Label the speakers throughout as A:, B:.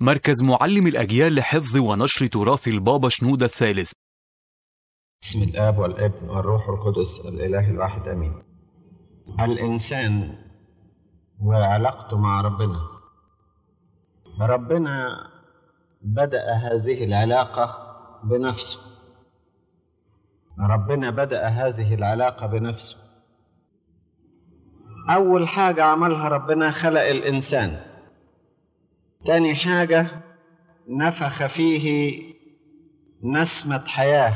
A: مركز معلم الأجيال لحفظ ونشر تراث البابا شنودة الثالث
B: بسم الآب والابن والروح القدس الإله الواحد آمين الإنسان وعلاقته مع ربنا ربنا بدأ هذه العلاقة بنفسه ربنا بدأ هذه العلاقة بنفسه أول حاجة عملها ربنا خلق الإنسان تاني حاجة نفخ فيه نسمة حياة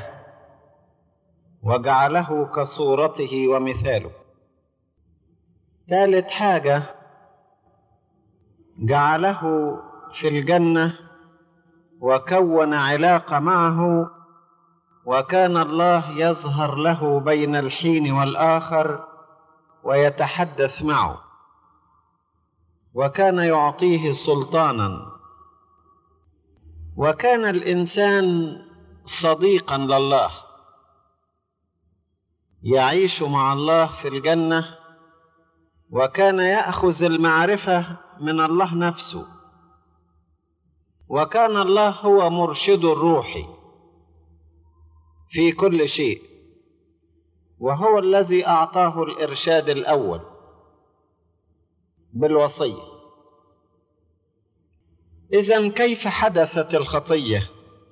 B: وجعله كصورته ومثاله ثالث حاجة جعله في الجنة وكون علاقة معه وكان الله يظهر له بين الحين والآخر ويتحدث معه وكان يعطيه سلطانا وكان الإنسان صديقا لله يعيش مع الله في الجنة وكان يأخذ المعرفة من الله نفسه وكان الله هو مرشد الروحي في كل شيء وهو الذي أعطاه الإرشاد الأول بالوصية إذا كيف حدثت الخطية؟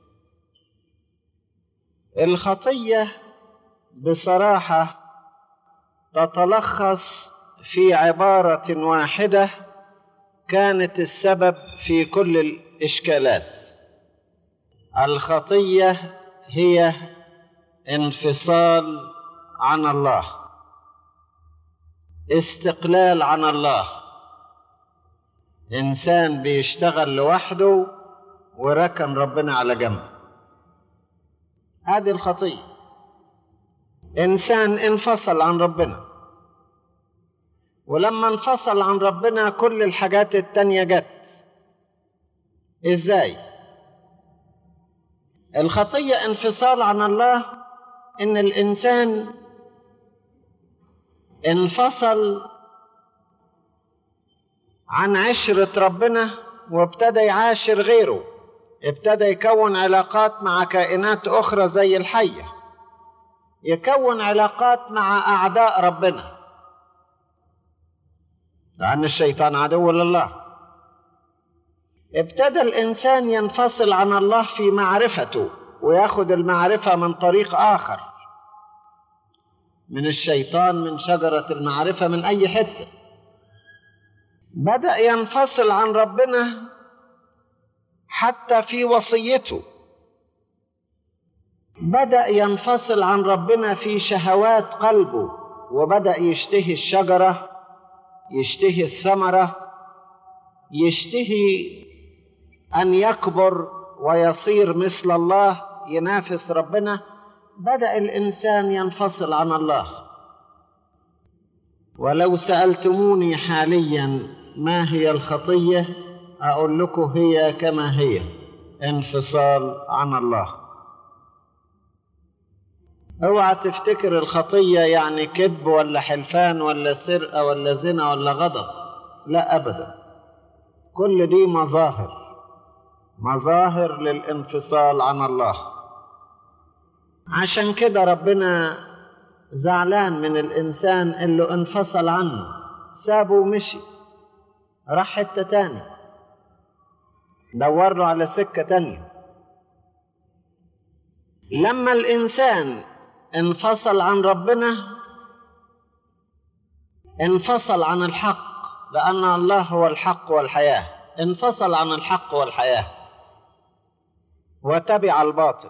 B: الخطية بصراحة تتلخص في عبارة واحدة كانت السبب في كل الإشكالات الخطية هي انفصال عن الله استقلال عن الله إنسان بيشتغل لوحده وركن ربنا على جنب هذه الخطية إنسان انفصل عن ربنا ولما انفصل عن ربنا كل الحاجات التانية جت ازاي الخطية انفصال عن الله ان الانسان انفصل عن عشرة ربنا وابتدى يعاشر غيره ابتدى يكون علاقات مع كائنات اخرى زي الحية يكون علاقات مع اعداء ربنا لأن الشيطان عدو لله ابتدى الإنسان ينفصل عن الله في معرفته وياخد المعرفة من طريق آخر من الشيطان من شجرة المعرفة من أي حتة بدأ ينفصل عن ربنا حتى في وصيته بدأ ينفصل عن ربنا في شهوات قلبه وبدأ يشتهي الشجرة يشتهي الثمرة يشتهي أن يكبر ويصير مثل الله ينافس ربنا بدأ الإنسان ينفصل عن الله ولو سألتموني حاليا ما هي الخطية أقول لكم هي كما هي انفصال عن الله اوعى تفتكر الخطية يعني كذب ولا حلفان ولا سرقة ولا زنا ولا غضب لا أبدا كل دي مظاهر مظاهر للانفصال عن الله عشان كده ربنا زعلان من الإنسان اللي انفصل عنه سابه ومشي راح حتة تاني دور له على سكة تانية لما الإنسان انفصل عن ربنا انفصل عن الحق لأن الله هو الحق والحياة انفصل عن الحق والحياة وتبع الباطل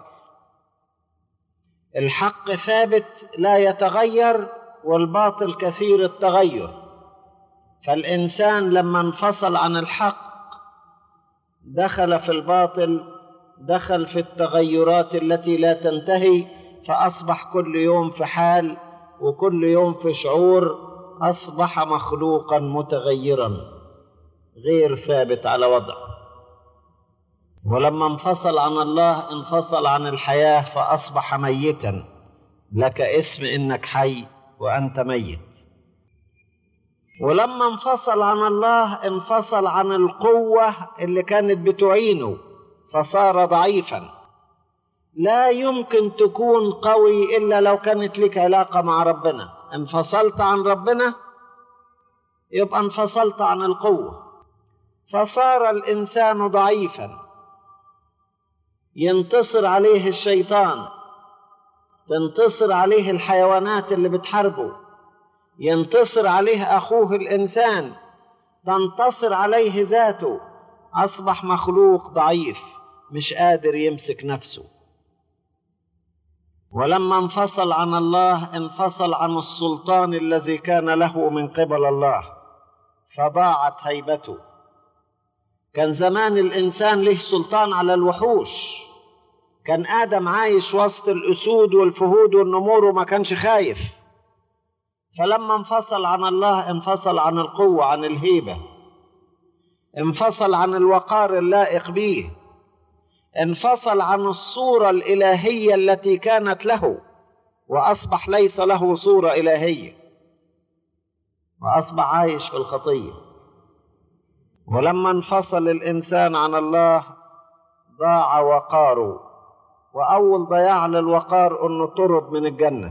B: الحق ثابت لا يتغير والباطل كثير التغير فالإنسان لما انفصل عن الحق دخل في الباطل دخل في التغيرات التي لا تنتهي فأصبح كل يوم في حال وكل يوم في شعور أصبح مخلوقا متغيرا غير ثابت على وضعه ولما انفصل عن الله انفصل عن الحياة فأصبح ميتا لك اسم إنك حي وأنت ميت ولما انفصل عن الله انفصل عن القوة اللي كانت بتعينه فصار ضعيفا لا يمكن تكون قوي إلا لو كانت لك علاقة مع ربنا انفصلت عن ربنا يبقى انفصلت عن القوة فصار الإنسان ضعيفا ينتصر عليه الشيطان تنتصر عليه الحيوانات اللي بتحاربه ينتصر عليه اخوه الانسان تنتصر عليه ذاته اصبح مخلوق ضعيف مش قادر يمسك نفسه ولما انفصل عن الله انفصل عن السلطان الذي كان له من قبل الله فضاعت هيبته كان زمان الانسان له سلطان على الوحوش كان ادم عايش وسط الاسود والفهود والنمور وما كانش خايف فلما انفصل عن الله انفصل عن القوه عن الهيبه انفصل عن الوقار اللائق به انفصل عن الصوره الالهيه التي كانت له واصبح ليس له صوره الهيه واصبح عايش في الخطيه ولما انفصل الانسان عن الله ضاع وقاره واول ضياع للوقار انه طرد من الجنه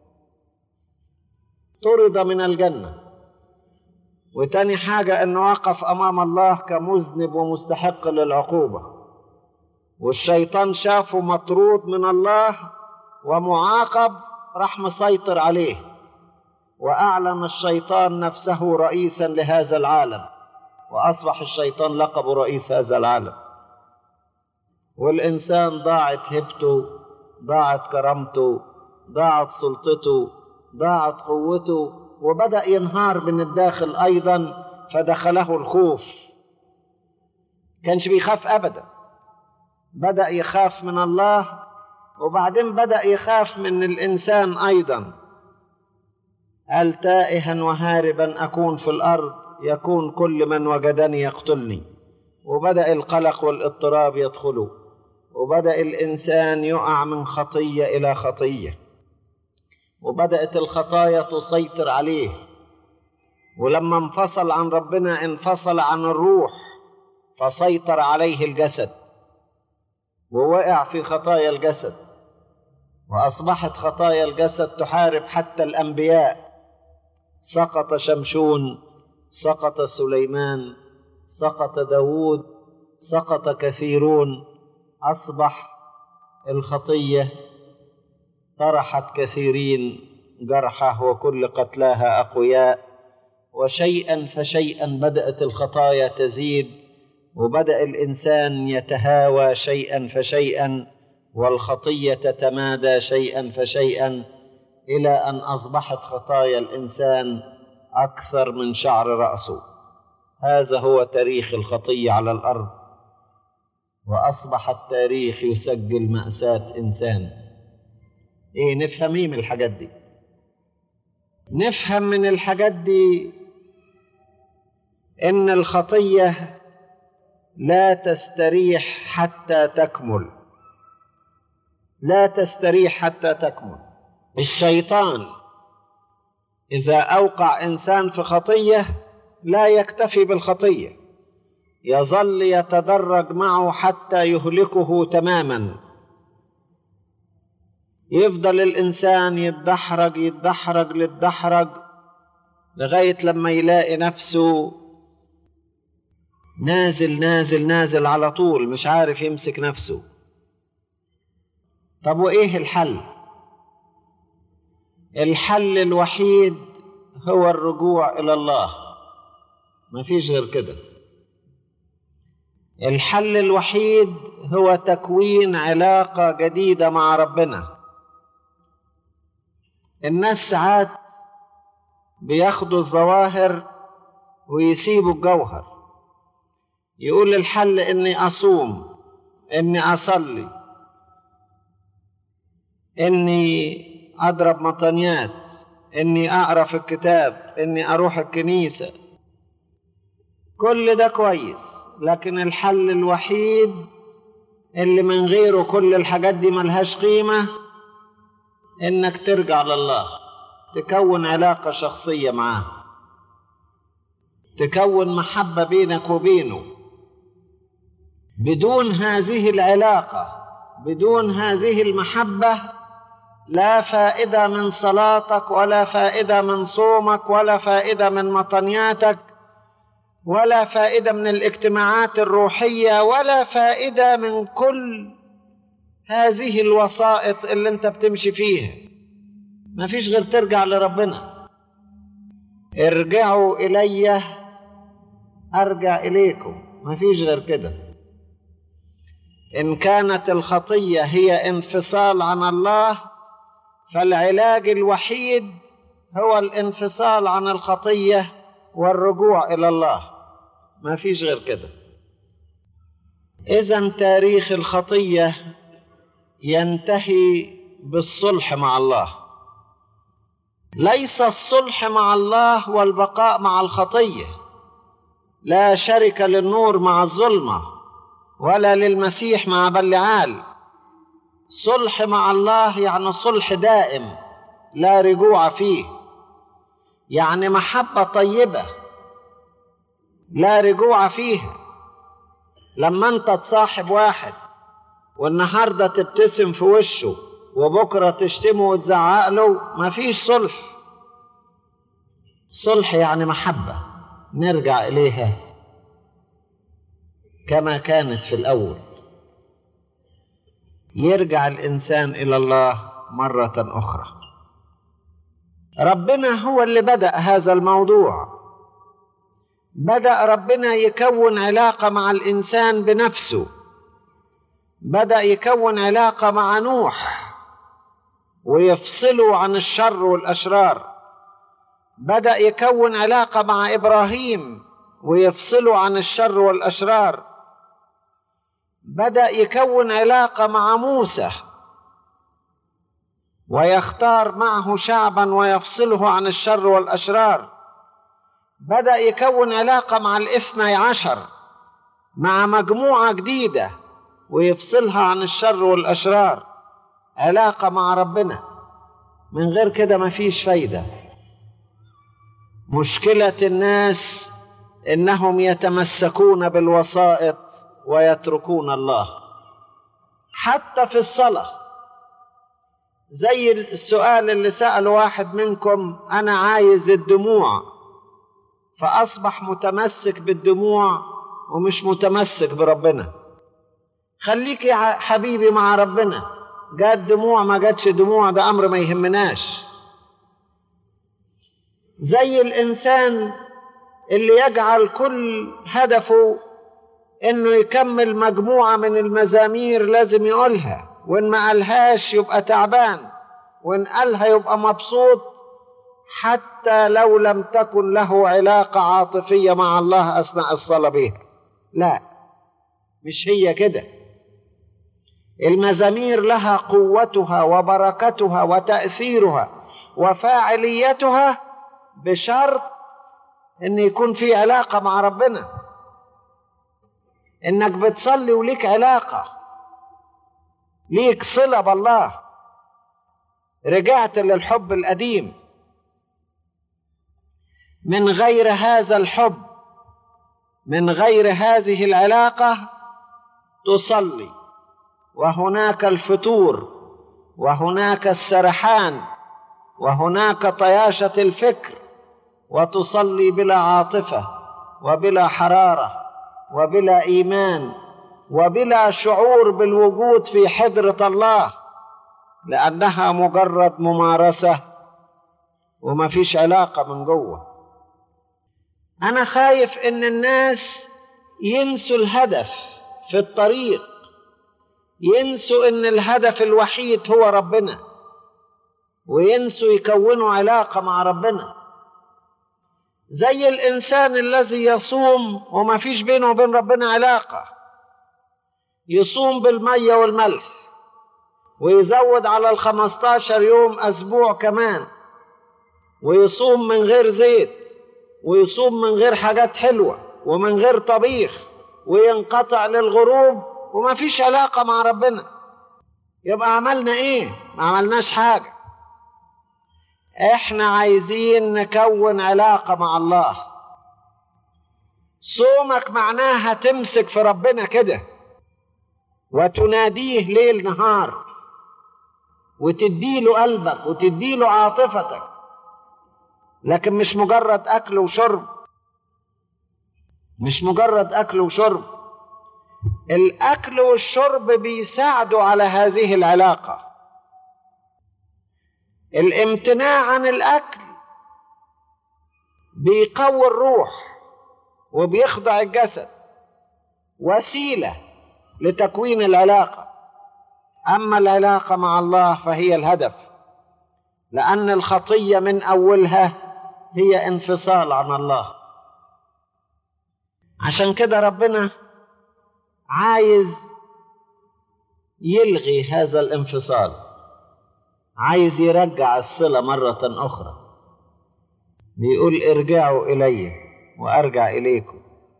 B: طرد من الجنه وتاني حاجه انه وقف امام الله كمذنب ومستحق للعقوبه والشيطان شافه مطرود من الله ومعاقب راح مسيطر عليه واعلن الشيطان نفسه رئيسا لهذا العالم واصبح الشيطان لقب رئيس هذا العالم والانسان ضاعت هبته ضاعت كرامته ضاعت سلطته ضاعت قوته وبدا ينهار من الداخل ايضا فدخله الخوف كانش بيخاف ابدا بدا يخاف من الله وبعدين بدا يخاف من الانسان ايضا قال تائها وهاربا اكون في الارض يكون كل من وجدني يقتلني وبدا القلق والاضطراب يدخله وبدا الانسان يقع من خطيه الى خطيه وبدات الخطايا تسيطر عليه ولما انفصل عن ربنا انفصل عن الروح فسيطر عليه الجسد ووقع في خطايا الجسد واصبحت خطايا الجسد تحارب حتى الانبياء سقط شمشون سقط سليمان سقط داود سقط كثيرون اصبح الخطيه طرحت كثيرين جرحه وكل قتلاها اقوياء وشيئا فشيئا بدات الخطايا تزيد وبدا الانسان يتهاوى شيئا فشيئا والخطيه تتمادى شيئا فشيئا الى ان اصبحت خطايا الانسان اكثر من شعر راسه هذا هو تاريخ الخطيه على الارض واصبح التاريخ يسجل ماساه انسان ايه نفهم ايه من الحاجات دي نفهم من الحاجات دي ان الخطيه لا تستريح حتى تكمل لا تستريح حتى تكمل الشيطان اذا اوقع انسان في خطيه لا يكتفي بالخطيه يظل يتدرج معه حتى يهلكه تماما يفضل الانسان يتدحرج يتدحرج للدحرج لغايه لما يلاقي نفسه نازل نازل نازل على طول مش عارف يمسك نفسه طب وايه الحل الحل الوحيد هو الرجوع الى الله مفيش غير كده الحل الوحيد هو تكوين علاقه جديده مع ربنا الناس ساعات بياخدوا الظواهر ويسيبوا الجوهر يقول الحل اني اصوم اني اصلي اني اضرب مطنيات اني اقرا في الكتاب اني اروح الكنيسه كل ده كويس لكن الحل الوحيد اللي من غيره كل الحاجات دي ملهاش قيمه انك ترجع لله تكون علاقه شخصيه معاه تكون محبة بينك وبينه بدون هذه العلاقة بدون هذه المحبة لا فائدة من صلاتك ولا فائدة من صومك ولا فائدة من مطنياتك ولا فائدة من الاجتماعات الروحية ولا فائدة من كل هذه الوسائط اللي انت بتمشي فيها ما فيش غير ترجع لربنا ارجعوا إلي أرجع إليكم ما فيش غير كده إن كانت الخطية هي انفصال عن الله فالعلاج الوحيد هو الانفصال عن الخطية والرجوع إلى الله ما فيش غير كده إذا تاريخ الخطية ينتهي بالصلح مع الله ليس الصلح مع الله والبقاء مع الخطيه لا شرك للنور مع الظلمه ولا للمسيح مع بلعال صلح مع الله يعني صلح دائم لا رجوع فيه يعني محبه طيبه لا رجوع فيها لما انت تصاحب واحد والنهارده تبتسم في وشه وبكره تشتمه وتزعق له مفيش صلح صلح يعني محبه نرجع اليها كما كانت في الاول يرجع الانسان الى الله مره اخرى ربنا هو اللي بدا هذا الموضوع بدا ربنا يكون علاقه مع الانسان بنفسه بدا يكون علاقه مع نوح ويفصله عن الشر والاشرار بدا يكون علاقه مع ابراهيم ويفصله عن الشر والاشرار بدا يكون علاقه مع موسى ويختار معه شعبا ويفصله عن الشر والاشرار بدا يكون علاقه مع الاثني عشر مع مجموعه جديده ويفصلها عن الشر والاشرار علاقه مع ربنا من غير كده مفيش فايده مشكله الناس انهم يتمسكون بالوسائط ويتركون الله حتى في الصلاه زي السؤال اللي ساله واحد منكم انا عايز الدموع فاصبح متمسك بالدموع ومش متمسك بربنا خليك يا حبيبي مع ربنا جات دموع ما جاتش دموع ده امر ما يهمناش زي الانسان اللي يجعل كل هدفه انه يكمل مجموعه من المزامير لازم يقولها وان ما قالهاش يبقى تعبان وان قالها يبقى مبسوط حتى لو لم تكن له علاقه عاطفيه مع الله اثناء الصلاه بها لا مش هي كده المزامير لها قوتها وبركتها وتاثيرها وفاعليتها بشرط ان يكون في علاقه مع ربنا انك بتصلي وليك علاقه ليك صله بالله رجعت للحب القديم من غير هذا الحب من غير هذه العلاقه تصلي وهناك الفتور وهناك السرحان وهناك طياشه الفكر وتصلي بلا عاطفه وبلا حراره وبلا ايمان وبلا شعور بالوجود في حضره الله لانها مجرد ممارسه وما فيش علاقه من جوه انا خايف ان الناس ينسوا الهدف في الطريق ينسوا ان الهدف الوحيد هو ربنا وينسوا يكونوا علاقه مع ربنا زي الانسان الذي يصوم وما فيش بينه وبين ربنا علاقه يصوم بالميه والملح ويزود على الخمستاشر يوم اسبوع كمان ويصوم من غير زيت ويصوم من غير حاجات حلوه ومن غير طبيخ وينقطع للغروب وما فيش علاقه مع ربنا يبقى عملنا ايه ما عملناش حاجه احنا عايزين نكون علاقه مع الله صومك معناها تمسك في ربنا كده وتناديه ليل نهار وتديله قلبك وتديله عاطفتك لكن مش مجرد اكل وشرب مش مجرد اكل وشرب الاكل والشرب بيساعدوا على هذه العلاقه الامتناع عن الاكل بيقوي الروح وبيخضع الجسد وسيله لتكوين العلاقه اما العلاقه مع الله فهي الهدف لان الخطيه من اولها هي انفصال عن الله عشان كده ربنا عايز يلغي هذا الانفصال عايز يرجع الصله مره اخرى بيقول ارجعوا الي وارجع اليكم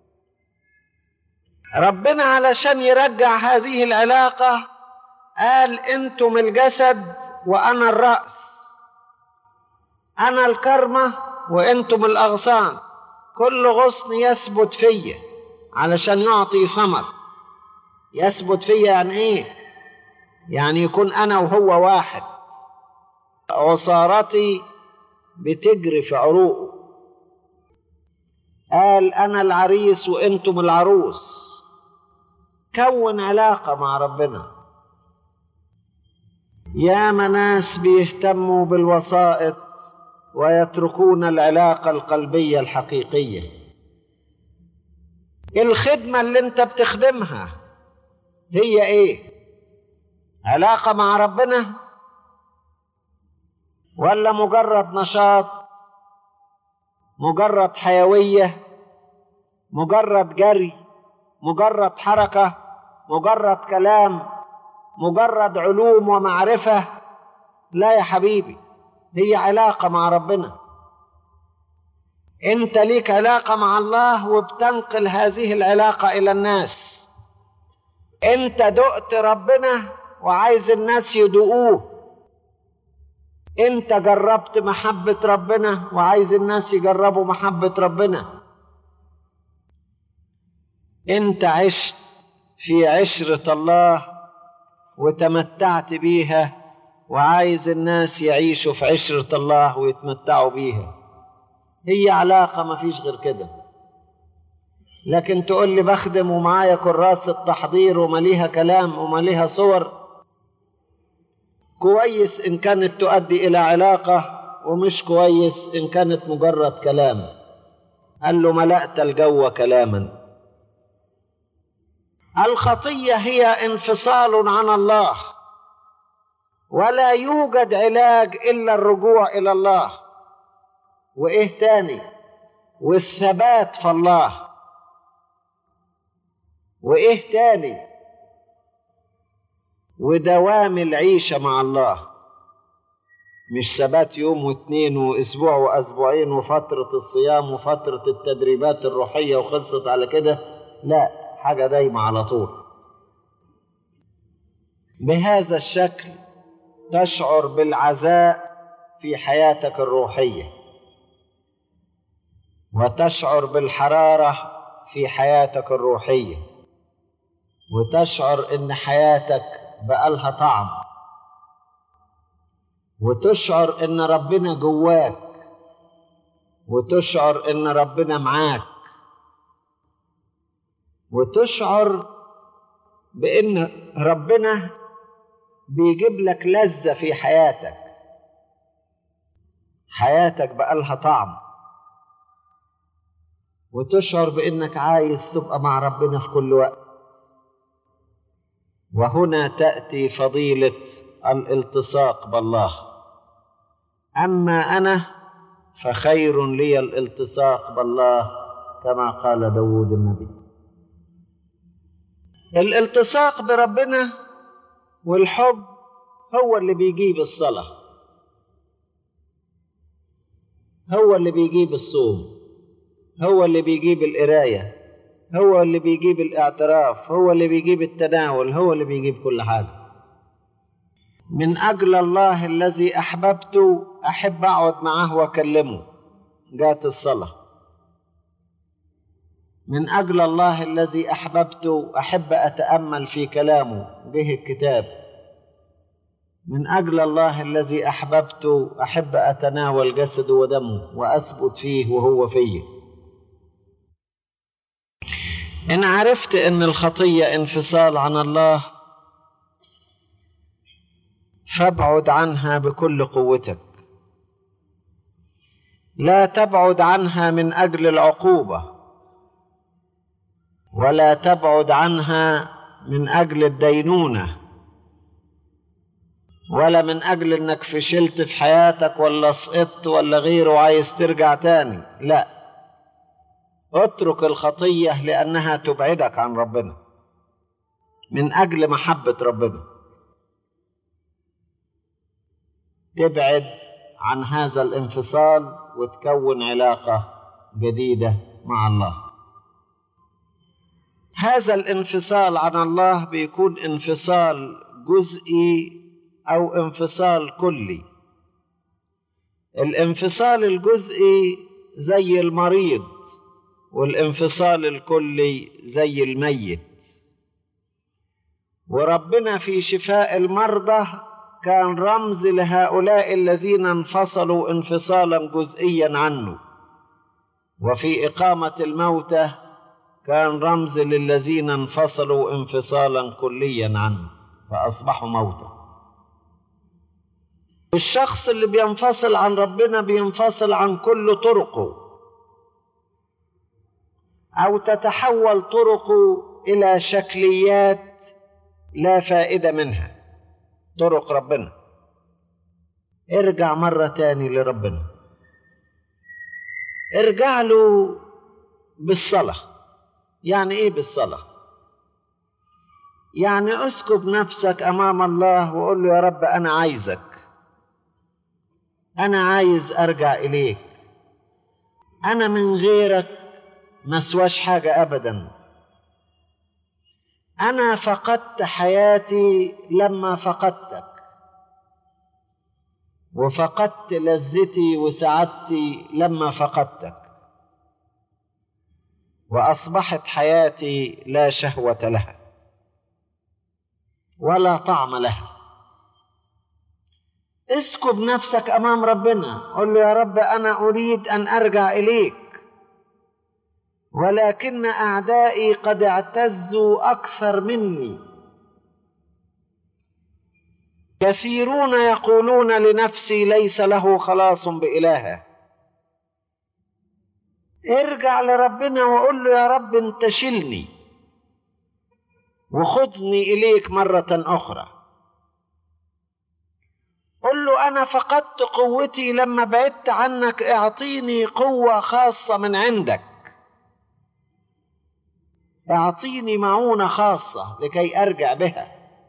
B: ربنا علشان يرجع هذه العلاقه قال انتم الجسد وانا الراس انا الكرمه وانتم الاغصان كل غصن يثبت فيا علشان يعطي ثمر يثبت فيا يعني ايه يعني يكون انا وهو واحد عصارتي بتجري في عروقه قال انا العريس وانتم العروس كون علاقه مع ربنا يا ناس بيهتموا بالوسائط ويتركون العلاقه القلبيه الحقيقيه الخدمه اللي انت بتخدمها هي ايه علاقه مع ربنا ولا مجرد نشاط مجرد حيويه مجرد جري مجرد حركه مجرد كلام مجرد علوم ومعرفه لا يا حبيبي هي علاقه مع ربنا انت ليك علاقه مع الله وبتنقل هذه العلاقه الى الناس انت دقت ربنا وعايز الناس يدوقوه انت جربت محبه ربنا وعايز الناس يجربوا محبه ربنا انت عشت في عشره الله وتمتعت بيها وعايز الناس يعيشوا في عشره الله ويتمتعوا بيها هي علاقه ما فيش غير كده لكن تقول لي بخدم ومعايا كراس التحضير ومليها كلام ومليها صور كويس ان كانت تؤدي الى علاقه ومش كويس ان كانت مجرد كلام قال له ملأت الجو كلاما الخطيه هي انفصال عن الله ولا يوجد علاج الا الرجوع الى الله وايه تاني والثبات في الله وايه تاني ودوام العيشه مع الله مش ثبات يوم واثنين واسبوع واسبوعين وفتره الصيام وفتره التدريبات الروحيه وخلصت على كده لا حاجه دايمه على طول بهذا الشكل تشعر بالعزاء في حياتك الروحيه وتشعر بالحراره في حياتك الروحيه وتشعر ان حياتك بقالها طعم وتشعر ان ربنا جواك وتشعر ان ربنا معاك وتشعر بان ربنا بيجيب لك لذه في حياتك حياتك بقالها طعم وتشعر بانك عايز تبقى مع ربنا في كل وقت وهنا تاتي فضيله الالتصاق بالله اما انا فخير لي الالتصاق بالله كما قال داود النبي الالتصاق بربنا والحب هو اللي بيجيب الصلاه هو اللي بيجيب الصوم هو اللي بيجيب القرايه هو اللي بيجيب الاعتراف هو اللي بيجيب التناول هو اللي بيجيب كل حاجه من اجل الله الذي احببته احب اقعد معه واكلمه جات الصلاه من أجل الله الذي أحببته أحب أتأمل في كلامه به الكتاب من أجل الله الذي أحببته أحب أتناول جسده ودمه وأثبت فيه وهو فيه إن عرفت أن الخطية انفصال عن الله فابعد عنها بكل قوتك لا تبعد عنها من أجل العقوبة ولا تبعد عنها من أجل الدينونة ولا من أجل أنك فشلت في حياتك ولا سقطت ولا غيره وعايز ترجع تاني لا اترك الخطية لأنها تبعدك عن ربنا من أجل محبة ربنا تبعد عن هذا الانفصال وتكون علاقة جديدة مع الله هذا الانفصال عن الله بيكون انفصال جزئي او انفصال كلي الانفصال الجزئي زي المريض والانفصال الكلي زي الميت وربنا في شفاء المرضى كان رمز لهؤلاء الذين انفصلوا انفصالا جزئيا عنه وفي اقامه الموتى كان رمز للذين انفصلوا انفصالا كليا عنه فاصبحوا موتى الشخص اللي بينفصل عن ربنا بينفصل عن كل طرقه او تتحول طرقه الى شكليات لا فائده منها طرق ربنا ارجع مره تاني لربنا ارجع له بالصلاه يعني ايه بالصلاه يعني اسكب نفسك امام الله وقول له يا رب انا عايزك انا عايز ارجع اليك انا من غيرك ما سواش حاجه ابدا انا فقدت حياتي لما فقدتك وفقدت لذتي وسعادتي لما فقدتك واصبحت حياتي لا شهوه لها ولا طعم لها اسكب نفسك امام ربنا قل له يا رب انا اريد ان ارجع اليك ولكن اعدائي قد اعتزوا اكثر مني كثيرون يقولون لنفسي ليس له خلاص بالهه ارجع لربنا وقول له يا رب انت شلني وخذني اليك مره اخرى قل له انا فقدت قوتي لما بعدت عنك اعطيني قوه خاصه من عندك اعطيني معونه خاصه لكي ارجع بها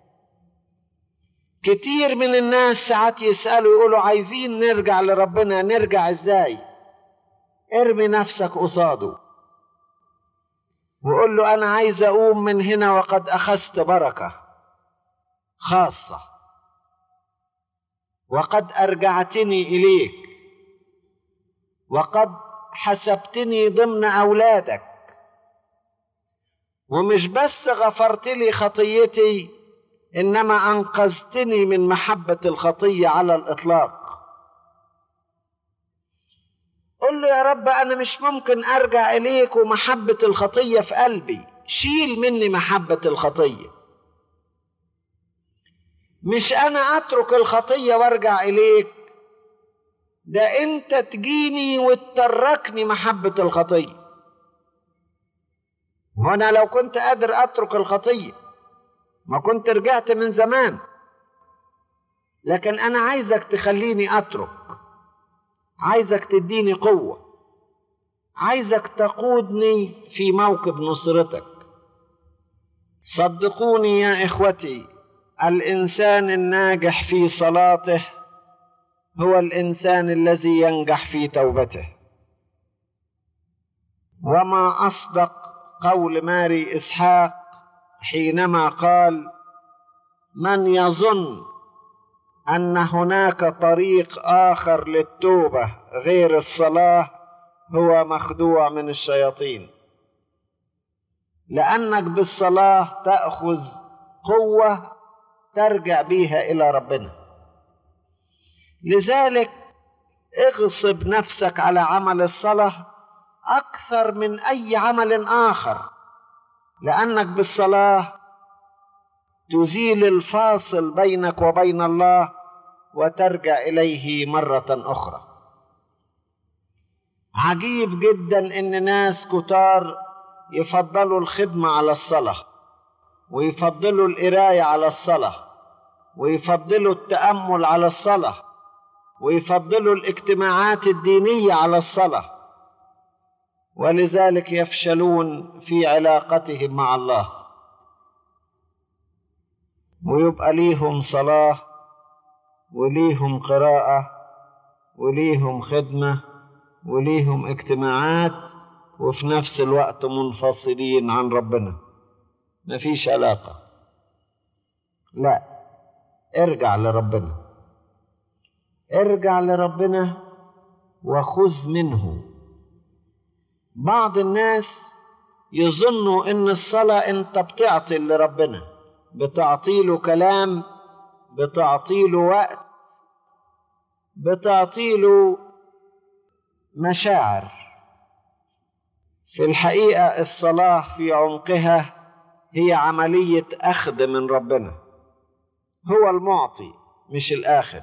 B: كتير من الناس ساعات يسالوا يقولوا عايزين نرجع لربنا نرجع ازاي ارمي نفسك قصاده وقول له انا عايز اقوم من هنا وقد اخذت بركه خاصه وقد ارجعتني اليك وقد حسبتني ضمن اولادك ومش بس غفرت لي خطيتي انما انقذتني من محبه الخطيه على الاطلاق قل له يا رب انا مش ممكن ارجع اليك ومحبه الخطيه في قلبي شيل مني محبه الخطيه مش انا اترك الخطيه وارجع اليك ده انت تجيني وتتركني محبه الخطيه وانا لو كنت قادر اترك الخطيه ما كنت رجعت من زمان لكن انا عايزك تخليني اترك عايزك تديني قوه عايزك تقودني في موكب نصرتك صدقوني يا اخوتي الانسان الناجح في صلاته هو الانسان الذي ينجح في توبته وما اصدق قول ماري اسحاق حينما قال من يظن ان هناك طريق اخر للتوبه غير الصلاه هو مخدوع من الشياطين لأنك بالصلاة تأخذ قوة ترجع بيها إلى ربنا لذلك اغصب نفسك على عمل الصلاة أكثر من أي عمل آخر لأنك بالصلاة تزيل الفاصل بينك وبين الله وترجع إليه مرة أخرى عجيب جدا إن ناس كتار يفضلوا الخدمة على الصلاة ويفضلوا القراية على الصلاة ويفضلوا التأمل على الصلاة ويفضلوا الاجتماعات الدينية على الصلاة ولذلك يفشلون في علاقتهم مع الله ويبقى ليهم صلاة وليهم قراءة وليهم خدمة وليهم اجتماعات وفي نفس الوقت منفصلين عن ربنا مفيش علاقة لا ارجع لربنا ارجع لربنا وخذ منه بعض الناس يظنوا ان الصلاة انت بتعطي لربنا بتعطي له كلام بتعطي له وقت بتعطي له مشاعر في الحقيقة الصلاة في عمقها هي عملية أخذ من ربنا هو المعطي مش الآخذ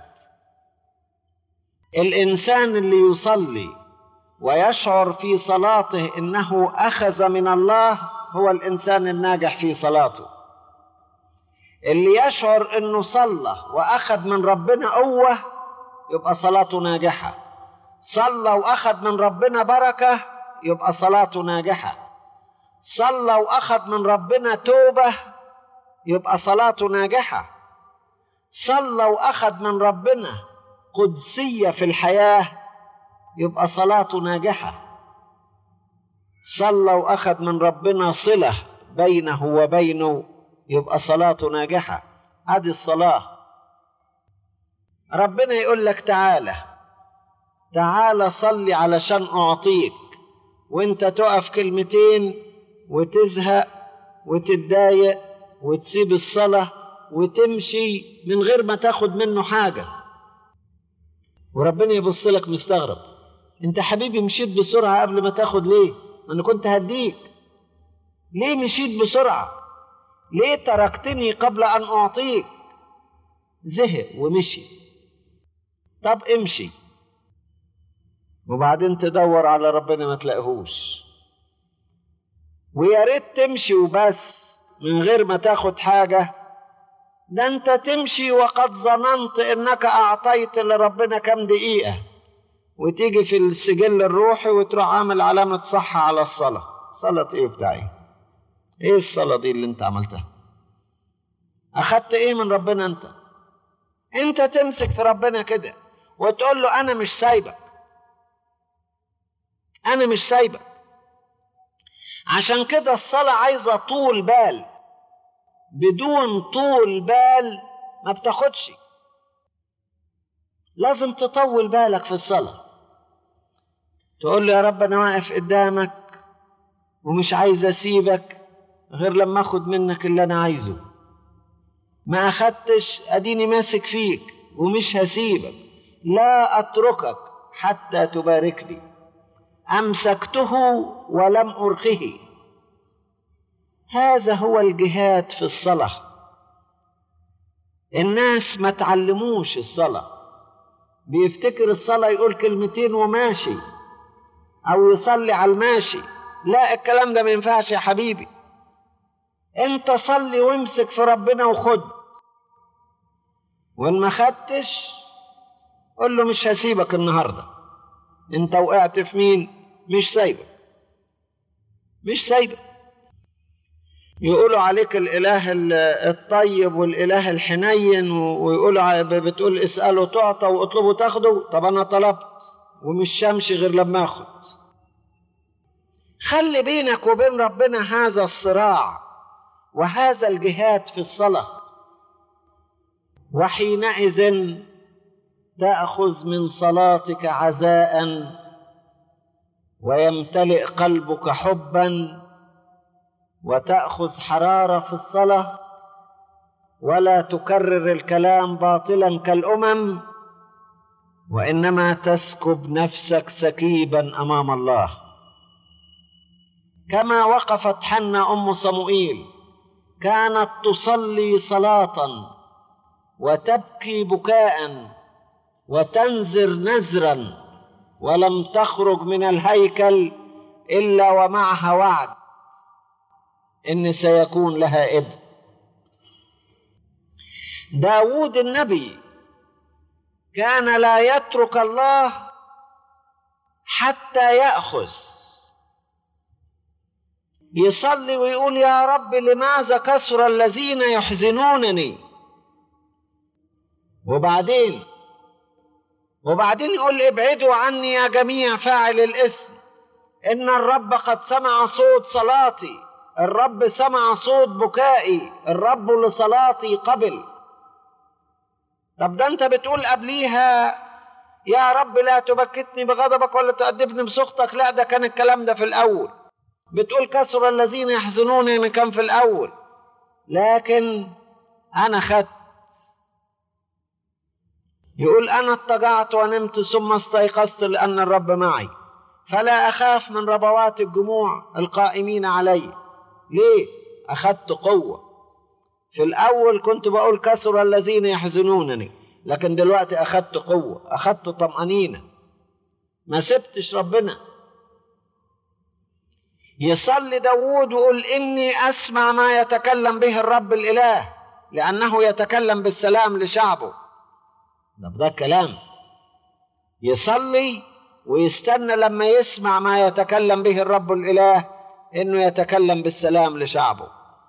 B: الإنسان اللي يصلي ويشعر في صلاته إنه أخذ من الله هو الإنسان الناجح في صلاته اللي يشعر إنه صلى وأخذ من ربنا قوة يبقى صلاته ناجحة صلى وأخذ من ربنا بركة يبقى صلاته ناجحة صلى وأخذ من ربنا توبة يبقى صلاته ناجحة صلى وأخذ من ربنا قدسية في الحياة يبقى صلاته ناجحة صلى وأخذ من ربنا صلة بينه وبينه يبقى صلاته ناجحة هذه الصلاة ربنا يقول لك تعالى تعالى صلي علشان أعطيك وانت تقف كلمتين وتزهق وتتضايق وتسيب الصلاة وتمشي من غير ما تاخد منه حاجة وربنا يبص لك مستغرب انت حبيبي مشيت بسرعة قبل ما تاخد ليه انا كنت هديك ليه مشيت بسرعة ليه تركتني قبل ان اعطيك زهق ومشي طب امشي وبعدين تدور على ربنا ما تلاقيهوش ويا ريت تمشي وبس من غير ما تاخد حاجة ده انت تمشي وقد ظننت انك اعطيت لربنا كام دقيقة وتيجي في السجل الروحي وتروح عامل علامة صح على الصلاة صلاة ايه بتاعي ايه الصلاة دي اللي انت عملتها اخدت ايه من ربنا انت انت تمسك في ربنا كده وتقول له انا مش سايبك انا مش سايبك عشان كده الصلاة عايزة طول بال بدون طول بال ما بتاخدش لازم تطول بالك في الصلاة تقول له يا رب أنا واقف قدامك ومش عايز أسيبك غير لما أخد منك اللي أنا عايزه ما أخدتش أديني ماسك فيك ومش هسيبك لا أتركك حتى تباركني أمسكته ولم أرخه هذا هو الجهاد في الصلاة الناس ما تعلموش الصلاة بيفتكر الصلاة يقول كلمتين وماشي أو يصلي على الماشي لا الكلام ده ما ينفعش يا حبيبي انت صلي وامسك في ربنا وخد وان ما خدتش قول له مش هسيبك النهارده انت وقعت في مين مش سايبك مش سايبك يقولوا عليك الاله الطيب والاله الحنين ويقولوا بتقول اساله تعطى واطلبه تاخده طب انا طلبت ومش همشي غير لما اخد خلي بينك وبين ربنا هذا الصراع وهذا الجهاد في الصلاه وحينئذ تاخذ من صلاتك عزاء ويمتلئ قلبك حبا وتأخذ حرارة في الصلاة ولا تكرر الكلام باطلا كالأمم وإنما تسكب نفسك سكيبا أمام الله كما وقفت حنا أم صموئيل كانت تصلي صلاة وتبكي بكاء وتنزر نزرا ولم تخرج من الهيكل إلا ومعها وعد إن سيكون لها ابن داود النبي كان لا يترك الله حتى يأخذ يصلي ويقول يا رب لماذا كثر الذين يحزنونني وبعدين وبعدين يقول ابعدوا عني يا جميع فاعل الاسم ان الرب قد سمع صوت صلاتي الرب سمع صوت بكائي الرب لصلاتي قبل طب ده انت بتقول قبليها يا رب لا تبكتني بغضبك ولا تؤدبني بسخطك لا ده كان الكلام ده في الاول بتقول كثر الذين يحزنونني كان في الاول لكن انا خدت يقول انا اضطجعت ونمت ثم استيقظت لان الرب معي فلا اخاف من ربوات الجموع القائمين علي ليه اخذت قوه في الاول كنت بقول كثر الذين يحزنونني لكن دلوقتي اخذت قوه اخذت طمانينه ما سبتش ربنا يصلي داوود ويقول اني اسمع ما يتكلم به الرب الاله لانه يتكلم بالسلام لشعبه ده ده كلام يصلي ويستنى لما يسمع ما يتكلم به الرب الاله انه يتكلم بالسلام لشعبه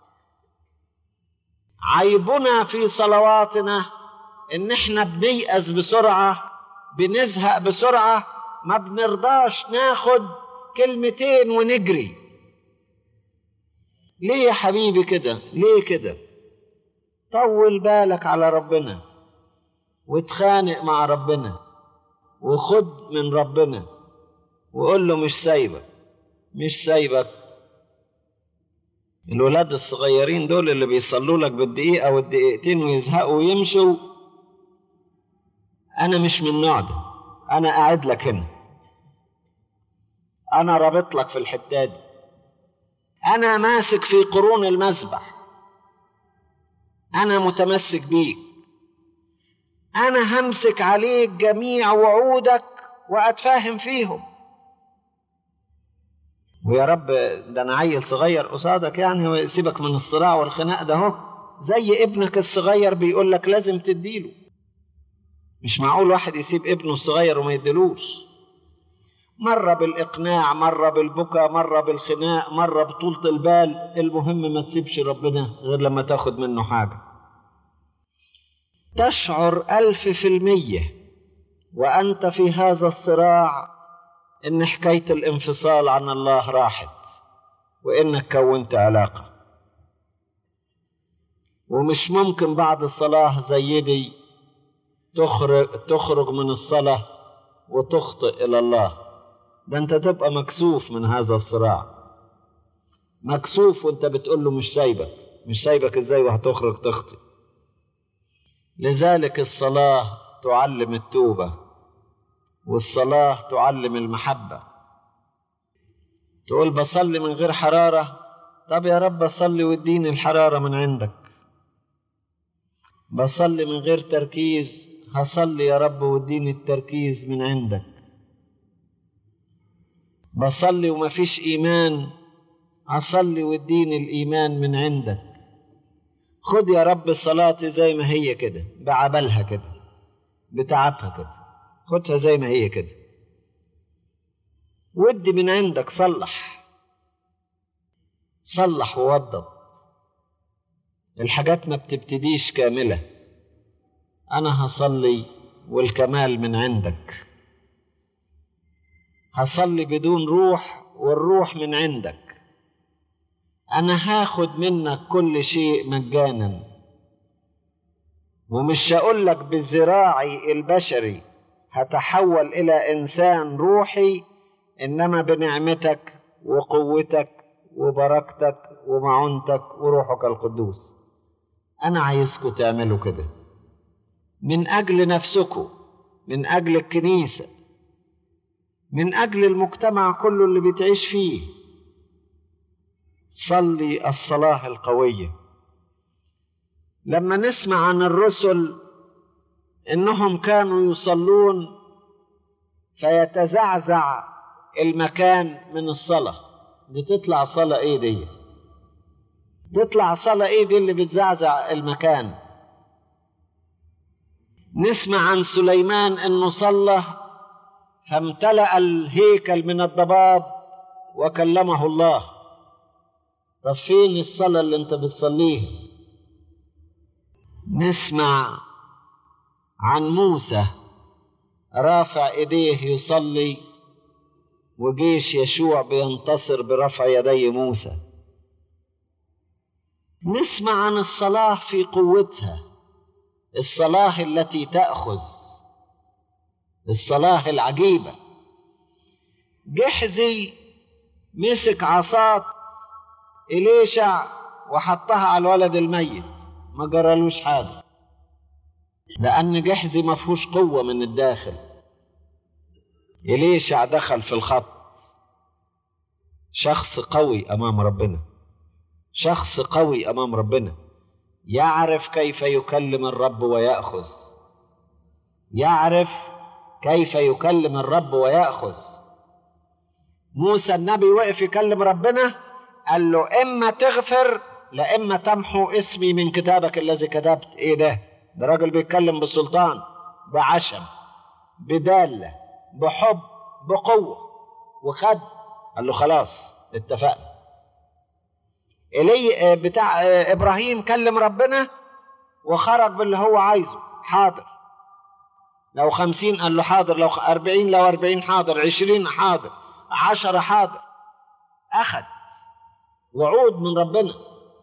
B: عيبنا في صلواتنا ان احنا بنيأس بسرعه بنزهق بسرعه ما بنرضاش ناخد كلمتين ونجري ليه يا حبيبي كده ليه كده طول بالك على ربنا وتخانق مع ربنا وخد من ربنا وقول له مش سايبك مش سايبك الولاد الصغيرين دول اللي بيصلوا لك بالدقيقة والدقيقتين ويزهقوا ويمشوا أنا مش من النوع ده أنا قاعد لك هنا أنا رابط لك في الحتة دي أنا ماسك في قرون المسبح أنا متمسك بيك أنا همسك عليك جميع وعودك وأتفاهم فيهم ويا رب ده أنا عيل صغير قصادك يعني سيبك من الصراع والخناق ده اهو زي ابنك الصغير بيقول لك لازم تديله مش معقول واحد يسيب ابنه الصغير وما يديلوش مرة بالإقناع مرة بالبكا مرة بالخناق مرة بطولة البال المهم ما تسيبش ربنا غير لما تاخد منه حاجة تشعر ألف في المية وأنت في هذا الصراع إن حكاية الانفصال عن الله راحت وإنك كونت علاقة ومش ممكن بعد الصلاة زي دي تخرج, تخرج من الصلاة وتخطئ إلى الله ده أنت تبقى مكسوف من هذا الصراع مكسوف وأنت بتقول له مش سايبك مش سايبك إزاي وهتخرج تخطئ لذلك الصلاة تعلم التوبة والصلاة تعلم المحبة تقول بصلي من غير حرارة طب يا رب صلي واديني الحرارة من عندك بصلي من غير تركيز هصلي يا رب واديني التركيز من عندك بصلي وما فيش إيمان هصلي واديني الإيمان من عندك خد يا رب صلاتي زي ما هي كده بعبلها كده بتعبها كده خدها زي ما هي كده ودي من عندك صلح صلح ووضب الحاجات ما بتبتديش كاملة أنا هصلي والكمال من عندك هصلي بدون روح والروح من عندك أنا هاخد منك كل شيء مجانا ومش هقول لك بذراعي البشري هتحول إلى إنسان روحي إنما بنعمتك وقوتك وبركتك ومعونتك وروحك القدوس أنا عايزكم تعملوا كده من أجل نفسكم من أجل الكنيسة من أجل المجتمع كله اللي بتعيش فيه صلي الصلاة القوية لما نسمع عن الرسل إنهم كانوا يصلون فيتزعزع المكان من الصلاة دي تطلع صلاة إيه دي تطلع صلاة إيه دي اللي بتزعزع المكان نسمع عن سليمان انه صلى فامتلأ الهيكل من الضباب وكلمه الله طب فين الصلاة اللي انت بتصليها نسمع عن موسى رافع ايديه يصلي وجيش يشوع بينتصر برفع يدي موسى نسمع عن الصلاة في قوتها الصلاة التي تأخذ الصلاة العجيبة جحزي مسك عصات إليشع وحطها على الولد الميت ما جرالوش حاجة لأن جحزي ما فيهوش قوة من الداخل إليشع دخل في الخط شخص قوي أمام ربنا شخص قوي أمام ربنا يعرف كيف يكلم الرب ويأخذ يعرف كيف يكلم الرب ويأخذ موسى النبي وقف يكلم ربنا قال له إما تغفر لا إما تمحو اسمي من كتابك الذي كتبت إيه ده ده راجل بيتكلم بسلطان بعشم بدالة بحب بقوة وخد قال له خلاص اتفقنا إلي بتاع إبراهيم كلم ربنا وخرج باللي هو عايزه حاضر لو خمسين قال له حاضر لو أربعين لو أربعين حاضر عشرين حاضر عشرة حاضر أخذ وعود من ربنا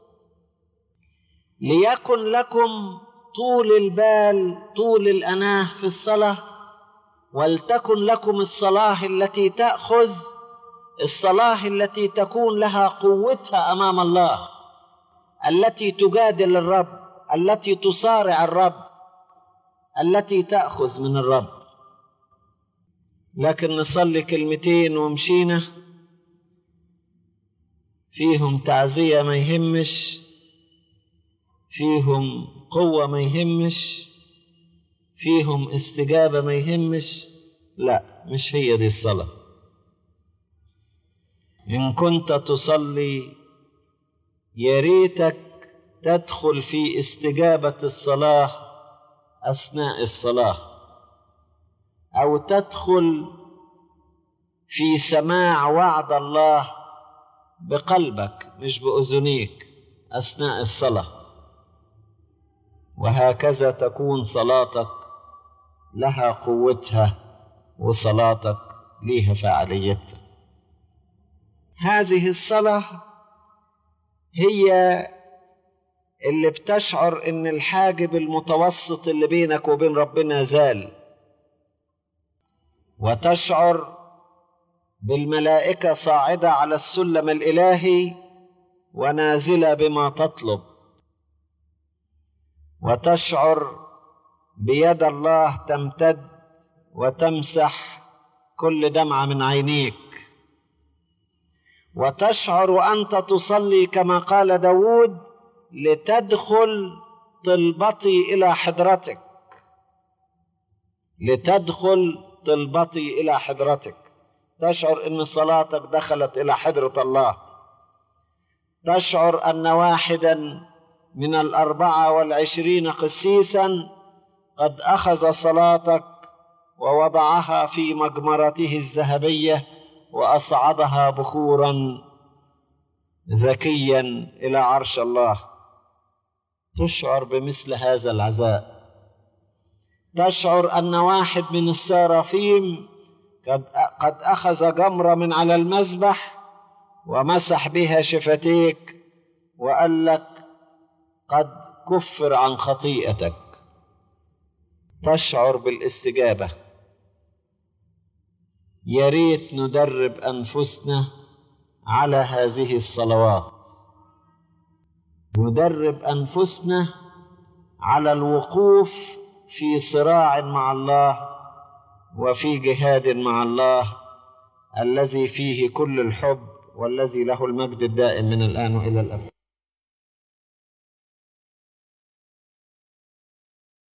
B: ليكن لكم طول البال طول الأناه في الصلاة ولتكن لكم الصلاة التي تأخذ الصلاة التي تكون لها قوتها أمام الله التي تجادل الرب التي تصارع الرب التي تأخذ من الرب لكن نصلي كلمتين ومشينا فيهم تعزية ما يهمش فيهم قوة ما يهمش فيهم استجابة ما يهمش لا مش هي دي الصلاة إن كنت تصلي يا ريتك تدخل في استجابة الصلاة أثناء الصلاة أو تدخل في سماع وعد الله بقلبك مش بأذنيك أثناء الصلاة وهكذا تكون صلاتك لها قوتها وصلاتك ليها فعاليتها هذه الصلاة هي اللي بتشعر ان الحاجب المتوسط اللي بينك وبين ربنا زال وتشعر بالملائكة صاعدة على السلم الإلهي ونازلة بما تطلب وتشعر بيد الله تمتد وتمسح كل دمعة من عينيك وتشعر أنت تصلي كما قال داود لتدخل طلبتي إلى حضرتك لتدخل طلبتي إلى حضرتك تشعر أن صلاتك دخلت إلى حضرة الله تشعر أن واحدا من الأربعة والعشرين قسيسا قد أخذ صلاتك ووضعها في مجمرته الذهبية وأصعدها بخورا ذكيا إلى عرش الله تشعر بمثل هذا العزاء تشعر أن واحد من السرافيم قد قد أخذ جمرة من على المذبح ومسح بها شفتيك وقال لك قد كفر عن خطيئتك تشعر بالاستجابة يا ريت ندرب أنفسنا على هذه الصلوات ندرب أنفسنا على الوقوف في صراع مع الله وفي جهاد مع الله الذي فيه كل الحب والذي له المجد الدائم من الآن وإلى الأبد